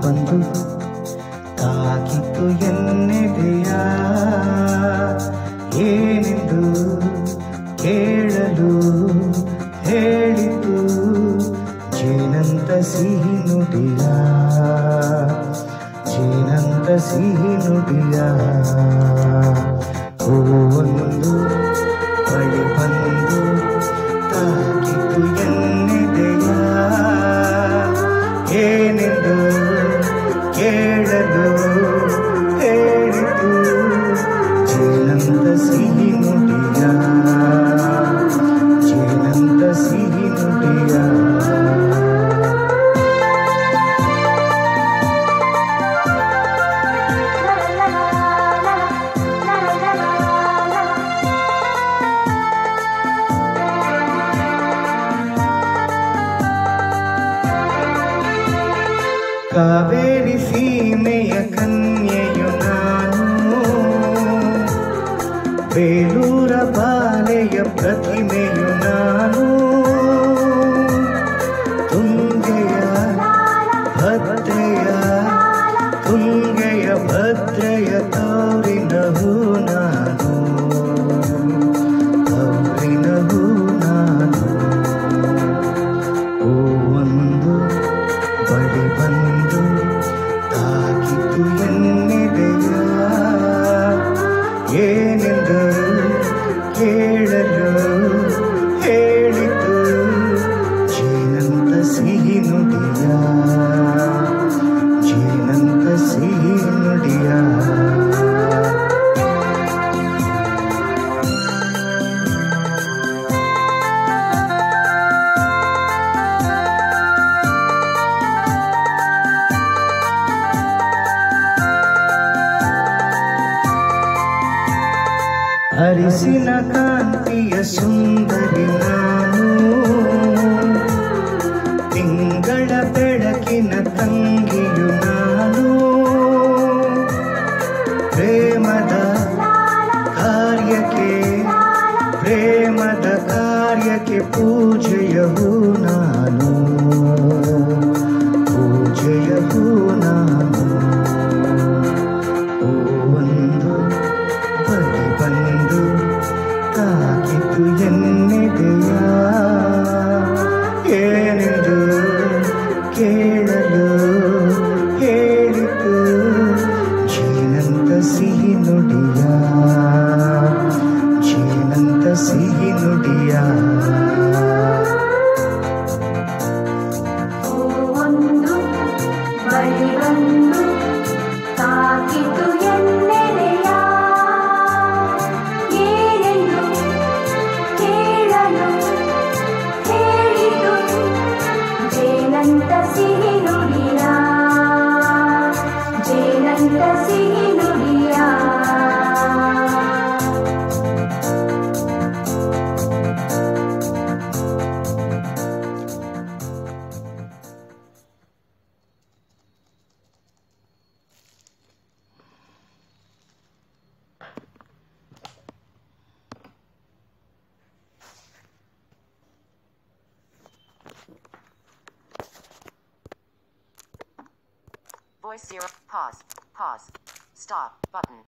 ಬಂದು ತಾಕಿತ್ತು ಎನ್ನೆದೆಯ ಏನೆಂದು ಕೇಳಲು ಹೇಳಿತು ಜೇನಂತ ಸಿಹಿ ನುಡಿಯ ಜೇನಂತ ಸಿಹಿ ನುಡಿಯ ಹೂವೊಂದು ಬಳಿ ಬಂದು ತಾಕಿತು ಎನ್ನೆದೆಯ ಏನೆಂದು ಕೇಳಲು ಹೇಳಿತು ಜೇನಂತ ಸಿಹಿ ನುಡಿಯ ಜೇನಂತ ಸಿಹಿ ನುಡಿಯ ಕಾವೇರಿ ಸೀಮೆಯ ಕನ್ಯೆಯು ನಾನು ಬೇಲೂರ ಬಾಲೆಯ ಪ್ರತಿಮೆಯು ನಾನು ತುಂಗೆಯ ಭದ್ರೆಯ ತುಂಗೆಯ ಭದ್ರೆಯ ತೋರಿನ ಹೂ ನಾನು ತೋರಿನ ಹೂ ನಾನು ಹೂವೊಂದು ಬಳಿ ಬಂದು ತಾಕಿತು ಎನ್ನೆದೆಯ ಏನೆಂದು ಕೇಳಲು ಹೇಳಿತು ಜೇನಂತ ಸಿಹಿ ನುಡಿಯ ಜೇನಂತ ಸಿಹಿ ನುಡಿಯ ಹರಿಸಿನ ಕಾಂತಿಯ ಸುಂದರಿ ನಾನು ತಿಂಗಳ ಬೆಳಕಿನ ತಂಗಿಯು ನಾನು ಪ್ರೇಮದ ಕಾರ್ಯಕ್ಕೆ ಪ್ರೇಮದ ಕಾರ್ಯಕ್ಕೆ ಪೂಜೆಯೂ ನಾನು ಪೂಜೆಯೂ ನಾನು ಹೂವೊಂದು ಬಳಿ ಬಂದು ತಾಕಿತು ಎನ್ನೆದೆಯ ಏನೆಂದು ಕೇಳಲು ಹೇಳಿತು ಜೇನಂತ ಸಿಹಿ ನುಡಿಯ ಜೇನಂತ ಸಿಹಿ ನುಡಿಯ ಒಂದು ಬಳಿ ಬಂದು ತಾಕಿತು ಎನ್ನೆದೆಯ ಏನೆಂದು ಕೇಳಲು ಹೇಳಿತು ಜೇನಂತ ಸಿಹಿ ನುಡಿಯ ಜೇನಂತ ಸಿಹಿ ನುಡಿಯ Voice zero. Pause. Pause. Stop. Button.